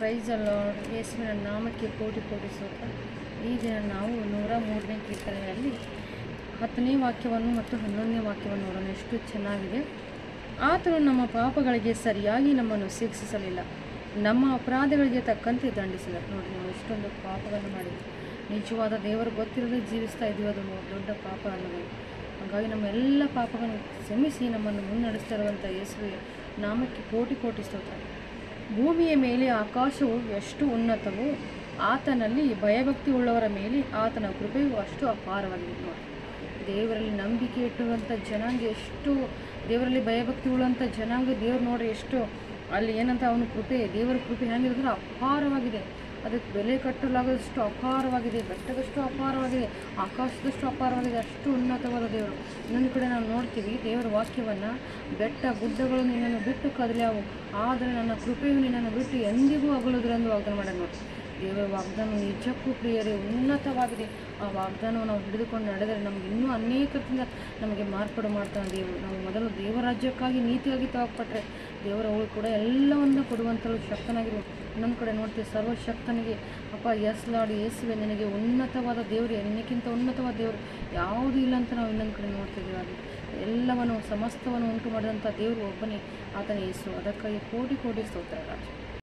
price ಅಲ್ಲ ಯೇಸುವಿನ ನಾಮಕ್ಕೆ ಕೋಟಿ ಕೋಟಿ ಸ್ತೋತ್ರ ಈ ದಿನ ನಾವು ನೂರ ಮೂರನೇ ಕೀರ್ತನೆಯಲ್ಲಿ ಹತ್ತನೇ ವಾಕ್ಯವನ್ನು ಮತ್ತು ಹನ್ನೊಂದನೇ ವಾಕ್ಯವನ್ನು ನೋಡೋಣ ಎಷ್ಟು ಚೆನ್ನಾಗಿದೆ ಆತನು ನಮ್ಮ ಪಾಪಗಳಿಗೆ ಸರಿಯಾಗಿ ನಮ್ಮನ್ನು ಶಿಕ್ಷಿಸಲಿಲ್ಲ ನಮ್ಮ ಅಪರಾಧಗಳಿಗೆ ತಕ್ಕಂತೆ ದಂಡಿಸಿದ ನೋಡಿ ನಾವು ಎಷ್ಟೊಂದು ಪಾಪಗಳನ್ನು ಮಾಡಿದ್ವಿ ನಿಜವಾದ ದೇವರು ಗೊತ್ತಿರದೆ ಜೀವಿಸ್ತಾ ಇದ್ದೀವಿ ಅದು ದೊಡ್ಡ ಪಾಪ ಅನ್ನೋದು ಹಾಗಾಗಿ ನಮ್ಮ ಎಲ್ಲ ಪಾಪಗಳನ್ನು ಕ್ಷಮಿಸಿ ನಮ್ಮನ್ನು ಮುನ್ನಡೆಸ್ತಾ ಇರುವಂಥ ಯೇಸುವೆ ನಾಮಕ್ಕೆ ಕೋಟಿ ಕೋಟಿ ಸ್ತೋತ್ರ ಭೂಮಿಯ ಮೇಲೆ ಆಕಾಶವು ಎಷ್ಟು ಉನ್ನತವೋ ಆತನಲ್ಲಿ ಭಯಭಕ್ತಿ ಉಳ್ಳವರ ಮೇಲೆ ಆತನ ಕೃಪೆಯು ಅಷ್ಟು ಅಪಾರವಾಗಿದೆ ನೋಡಿ ದೇವರಲ್ಲಿ ನಂಬಿಕೆ ಇಟ್ಟಿರುವಂಥ ಜನಾಂಗ ಎಷ್ಟು ದೇವರಲ್ಲಿ ಭಯಭಕ್ತಿ ಉಳ್ಳುವಂಥ ಜನಾಂಗ ದೇವ್ರು ನೋಡ್ರಿ ಎಷ್ಟು ಅಲ್ಲಿ ಏನಂತ ಅವನ ಕೃಪೆ ದೇವರ ಕೃಪೆ ಹೆಂಗಿದ್ರೆ ಅಪಾರವಾಗಿದೆ ಅದಕ್ಕೆ ಬೆಲೆ ಕಟ್ಟಲಾಗದಷ್ಟು ಅಪಾರವಾಗಿದೆ ಬೆಟ್ಟದಷ್ಟು ಅಪಾರವಾಗಿದೆ ಆಕಾಶದಷ್ಟು ಅಪಾರವಾಗಿದೆ ಅಷ್ಟು ಉನ್ನತವಾದ ದೇವರು ಇನ್ನೊಂದು ಕಡೆ ನಾವು ನೋಡ್ತೀವಿ ದೇವರ ವಾಕ್ಯವನ್ನು ಬೆಟ್ಟ ಗುಡ್ಡಗಳು ನಿನ್ನನ್ನು ಬಿಟ್ಟು ಕದಲ್ಯಾವು ಆದರೆ ನನ್ನ ಕೃಪೆಯು ನಿನ್ನನ್ನು ಬಿಟ್ಟು ಎಂದಿಗೂ ಅಗಲುವುದರೆಂದು ವಾಗ್ದಾನ ಮಾಡ್ಯಾನ ನೋಡಿ ದೇವರ ವಾಗ್ದಾನ ನಿಜಕ್ಕೂ ಪ್ರಿಯರೇ ಉನ್ನತವಾಗಿದೆ ಆ ವಾಗ್ದಾನವನ್ನು ನಾವು ಹಿಡಿದುಕೊಂಡು ನಡೆದರೆ ನಮಗೆ ಇನ್ನೂ ಅನೇಕರಿಂದ ನಮಗೆ ಮಾರ್ಪಾಡು ಮಾಡ್ತಾನೆ ದೇವರು ನಾವು ಮೊದಲು ದೇವರಾಜ್ಯಕ್ಕಾಗಿ ನೀತಿಯಾಗಿ ತಗೋಪಟ್ರೆ ದೇವರ ಅವಳು ಕೂಡ ಎಲ್ಲವನ್ನು ಕೊಡುವಂಥಳು ಶಕ್ತನಾಗಿರು ಇನ್ನೊಂದು ಕಡೆ ನೋಡ್ತೀವಿ ಸರ್ವಶಕ್ತನಿಗೆ ಅಪ್ಪ ಎಸ್ ಲಾಡಿ ಯೇಸುವೆ ನಿನಗೆ ಉನ್ನತವಾದ ದೇವರು ನಿನಕ್ಕಿಂತ ಉನ್ನತವಾದ ದೇವರು ಯಾವುದೂ ಇಲ್ಲ ಅಂತ ನಾವು ಇನ್ನೊಂದು ಕಡೆ ನೋಡ್ತಿದ್ದೀವಿ ಹಾಗೆ ಎಲ್ಲವನ್ನು ಸಮಸ್ತವನ್ನು ಉಂಟು ಮಾಡಿದಂಥ ದೇವರು ಒಬ್ಬನೇ ಆತನ ಯೇಸು ಅದಕ್ಕಾಗಿ ಕೋಟಿ ಕೋಟಿ ಸ್ತೋತ್ರ ರಾಜ